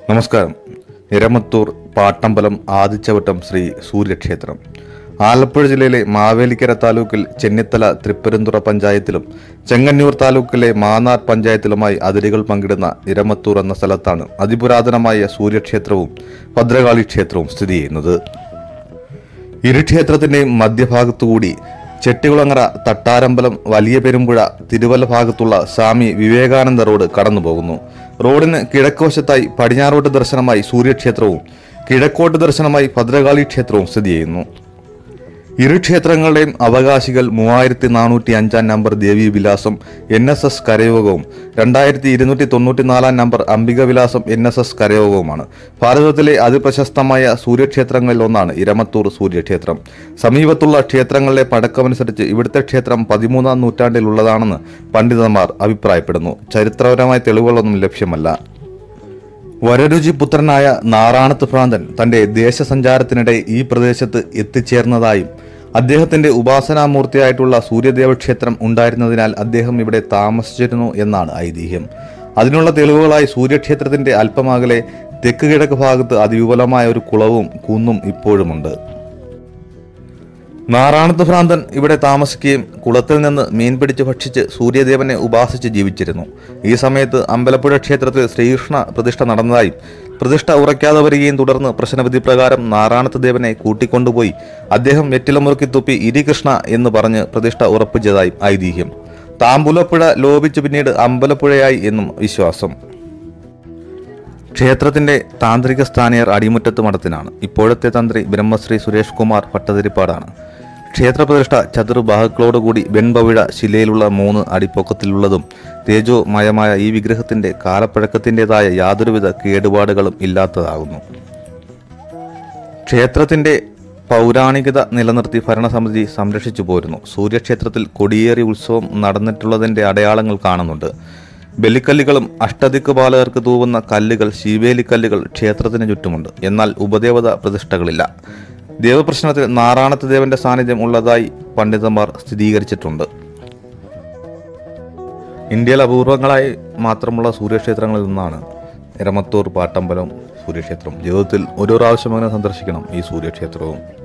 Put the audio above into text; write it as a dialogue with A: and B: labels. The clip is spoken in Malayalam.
A: നമസ്കാരം നിരമത്തൂർ പാട്ടമ്പലം ആദിച്ചവട്ടം ശ്രീ സൂര്യക്ഷേത്രം ആലപ്പുഴ ജില്ലയിലെ മാവേലിക്കര താലൂക്കിൽ ചെന്നിത്തല തൃപ്പരന്തുറ പഞ്ചായത്തിലും ചെങ്ങന്നൂർ താലൂക്കിലെ മാന്നാർ പഞ്ചായത്തിലുമായി അതിരുകൾ പങ്കിടുന്ന നിരമത്തൂർ എന്ന സ്ഥലത്താണ് അതിപുരാതനമായ സൂര്യക്ഷേത്രവും ഭദ്രകാളി ക്ഷേത്രവും സ്ഥിതി ചെയ്യുന്നത് ഇരു ക്ഷേത്രത്തിന്റെയും മധ്യഭാഗത്തുകൂടി ചെട്ടികുളങ്ങര തട്ടാരമ്പലം വലിയ പെരുമ്പുഴ തിരുവല്ല ഭാഗത്തുള്ള സ്വാമി വിവേകാനന്ദ റോഡ് കടന്നുപോകുന്നു റോഡിന് കിഴക്കുവശത്തായി പടിഞ്ഞാറോട്ട് ദർശനമായി സൂര്യക്ഷേത്രവും കിഴക്കോട്ട് ദർശനമായി ഭദ്രകാളി ക്ഷേത്രവും സ്ഥിതി ചെയ്യുന്നു ഇരു ക്ഷേത്രങ്ങളുടെയും അവകാശികൾ മൂവായിരത്തി നാനൂറ്റി അഞ്ചാം നമ്പർ ദേവി വിലാസം എൻ എസ് എസ് കരയോഗവും രണ്ടായിരത്തി ഇരുന്നൂറ്റി തൊണ്ണൂറ്റി നാലാം നമ്പർ അംബിക വിലാസം എൻ എസ് എസ് കരയോഗവുമാണ് ഭാരതത്തിലെ അതിപ്രശസ്തമായ സൂര്യക്ഷേത്രങ്ങളിൽ ഒന്നാണ് ഇരമത്തൂർ സൂര്യക്ഷേത്രം സമീപത്തുള്ള ക്ഷേത്രങ്ങളിലെ പഴക്കമനുസരിച്ച് ഇവിടുത്തെ ക്ഷേത്രം പതിമൂന്നാം നൂറ്റാണ്ടിലുള്ളതാണെന്ന് പണ്ഡിതന്മാർ അഭിപ്രായപ്പെടുന്നു ചരിത്രപരമായ തെളിവുകളൊന്നും ലഭ്യമല്ല വരരുചി പുത്രനായ നാറാണത്ത് ഭ്രാന്തൻ തന്റെ ദേശസഞ്ചാരത്തിനിടെ ഈ പ്രദേശത്ത് എത്തിച്ചേർന്നതായും അദ്ദേഹത്തിന്റെ ഉപാസനാമൂർത്തിയായിട്ടുള്ള സൂര്യദേവ ക്ഷേത്രം ഉണ്ടായിരുന്നതിനാൽ അദ്ദേഹം ഇവിടെ താമസിച്ചിരുന്നു എന്നാണ് ഐതിഹ്യം അതിനുള്ള തെളിവുകളായി സൂര്യക്ഷേത്രത്തിന്റെ അല്പമകലെ തെക്ക് കിഴക്ക് ഭാഗത്ത് അതിവിപുലമായ ഒരു കുളവും കുന്നും ഇപ്പോഴുമുണ്ട് നാറാണത്ത് ഭ്രാന്തൻ ഇവിടെ താമസിക്കുകയും കുളത്തിൽ നിന്ന് മീൻ പിടിച്ച് ഭക്ഷിച്ച് സൂര്യദേവനെ ഉപാസിച്ച് ജീവിച്ചിരുന്നു ഈ സമയത്ത് അമ്പലപ്പുഴ ക്ഷേത്രത്തിൽ ശ്രീകൃഷ്ണ പ്രതിഷ്ഠ നടന്നതായും പ്രതിഷ്ഠ ഉറയ്ക്കാതെ വരികയും തുടർന്ന് പ്രശ്നവിധി പ്രകാരം നാറാണത്ത് ദേവനെ കൂട്ടിക്കൊണ്ടുപോയി അദ്ദേഹം വെറ്റിലമുറുക്കി തുപ്പി ഇരികൃഷ്ണ എന്ന് പറഞ്ഞ് പ്രതിഷ്ഠ ഉറപ്പിച്ചതായും ഐതിഹ്യം താമ്പുലപ്പുഴ ലോപിച്ച് പിന്നീട് അമ്പലപ്പുഴയായി എന്നും വിശ്വാസം ക്ഷേത്രത്തിന്റെ താന്ത്രിക സ്ഥാനീയർ അടിമുറ്റത്ത് മഠത്തിനാണ് ഇപ്പോഴത്തെ തന്ത്രി ബ്രഹ്മശ്രീ സുരേഷ് കുമാർ ഭട്ടതിരിപ്പാടാണ് ക്ഷേത്രപ്രതിഷ്ഠ ചതുർഭാഗങ്ങളോടുകൂടി വെൺപവിഴ ശിലയിലുള്ള മൂന്ന് അടിപ്പൊക്കത്തിലുള്ളതും തേജോമയമായ ഈ വിഗ്രഹത്തിന്റെ കാലപ്പഴക്കത്തിൻ്റെതായ യാതൊരുവിധ കേടുപാടുകളും ഇല്ലാത്തതാകുന്നു ക്ഷേത്രത്തിന്റെ പൗരാണികത നിലനിർത്തി ഭരണസമിതി സംരക്ഷിച്ചു പോരുന്നു സൂര്യക്ഷേത്രത്തിൽ കൊടിയേറി ഉത്സവം നടന്നിട്ടുള്ളതിന്റെ അടയാളങ്ങൾ കാണുന്നുണ്ട് ബലിക്കല്ലുകളും അഷ്ടദിക്ക് പാലകർക്ക് തൂവുന്ന കല്ലുകൾ ശിവേലിക്കല്ലുകൾ ക്ഷേത്രത്തിന് ചുറ്റുമുണ്ട് എന്നാൽ ഉപദേവത പ്രതിഷ്ഠകളില്ല ദേവപ്രശ്നത്തിൽ നാറാണത്ത് ദേവന്റെ സാന്നിധ്യം ഉള്ളതായി പണ്ഡിതന്മാർ സ്ഥിരീകരിച്ചിട്ടുണ്ട് ഇന്ത്യയിൽ അപൂർവങ്ങളായി മാത്രമുള്ള സൂര്യക്ഷേത്രങ്ങളിൽ നിന്നാണ് എരമത്തൂർ പാട്ടമ്പലം സൂര്യക്ഷേത്രം ജീവിതത്തിൽ ഓരോ പ്രാവശ്യം അങ്ങനെ സന്ദർശിക്കണം ഈ സൂര്യക്ഷേത്രവും